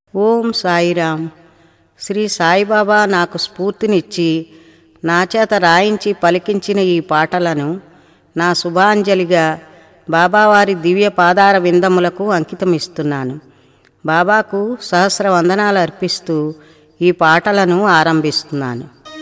ఓం సాయిరామ్ శ్రీ సాయిబాబా నాకు స్ఫూర్తినిచ్చి నా చేత రాయించి పలికించిన ఈ పాటలను నా శుభాంజలిగా బాబావారి దివ్య పాదార విందములకు అంకితమిస్తున్నాను బాబాకు సహస్ర వందనాలు అర్పిస్తూ ఈ పాటలను ఆరంభిస్తున్నాను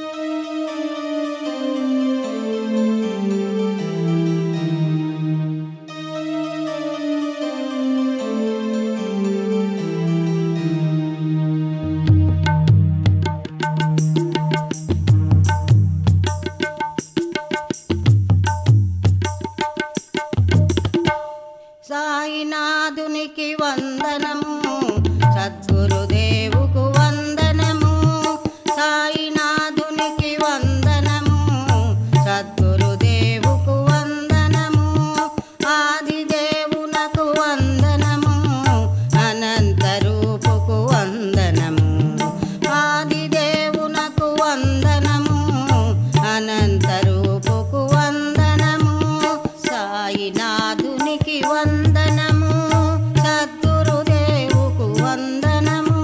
సాయినాథునికి వందనము సద్గురుదేవుకు వందనము సాయినాథునికి వందనము సద్గురుదేవుకు వందనము ఆదిదేవునకు వందనము అనంత రూపుకు వందనము ఆదిదేవునకు వందనము అనంత రూపుకు వందనము సాయినాథునికి వందనము సద్గురుదేవుకు వందనము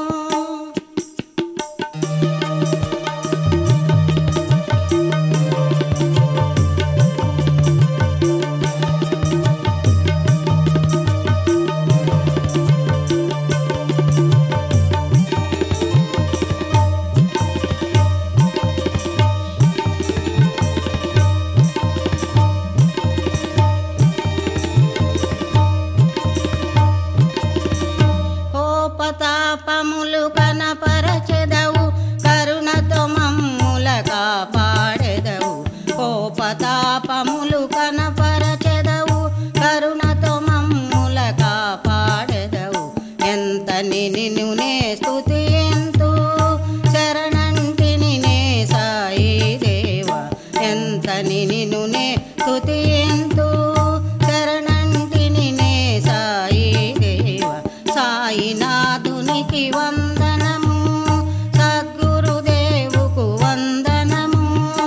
కోపతాపములు కనపరచెదవు కరుణతో మమ్ముల కాపాడెదవు కోపతాపములు కనపరచెదవు కరుణతో మమ్ముల కాపాడెదవు ఎంత నిన్ను నే స్తుతియంతు శరణంటిని నే సాయి దేవ ఎంత నిన్ను నే స్తుతియంతు శరణంటిని నే సాయి దేవ సాయినాథునికి వందనము సద్గురుదేవుకు వందనము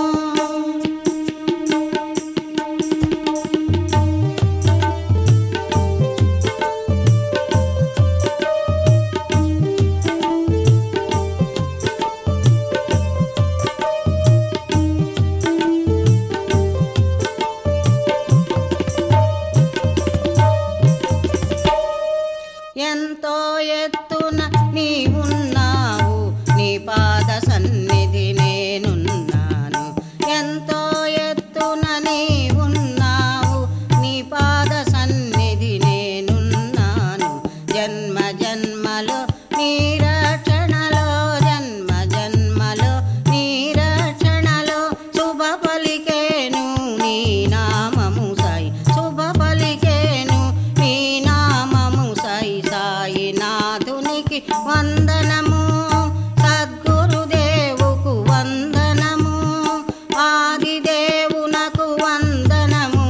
ఎంతో ఎత్తున నీవున్నావు నీ పాద సన్నిధి నేనున్నాను ఎంతో ఎత్తున నీవున్నావు నీ పాద సన్నిధి నేనున్నాను జన్మ జన్మలో నీ రక్షణలో జన్మ జన్మలో నీ రక్షణలో శుభ పలికేను నీ నామము సాయి శుభ పలికేను నీ నామము సాయి సాయి నాథునికి వందనము సద్గురుదేవుకు వందనము ఆదిదేవునకు వందనము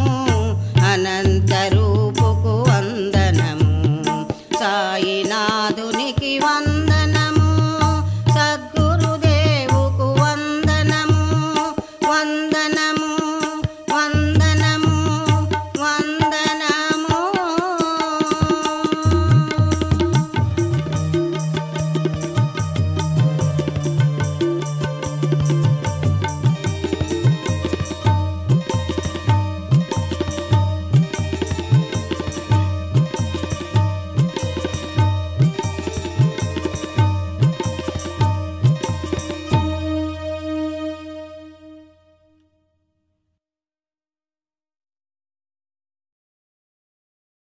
అనంత రూపుకు వందనము సాయినాథునికి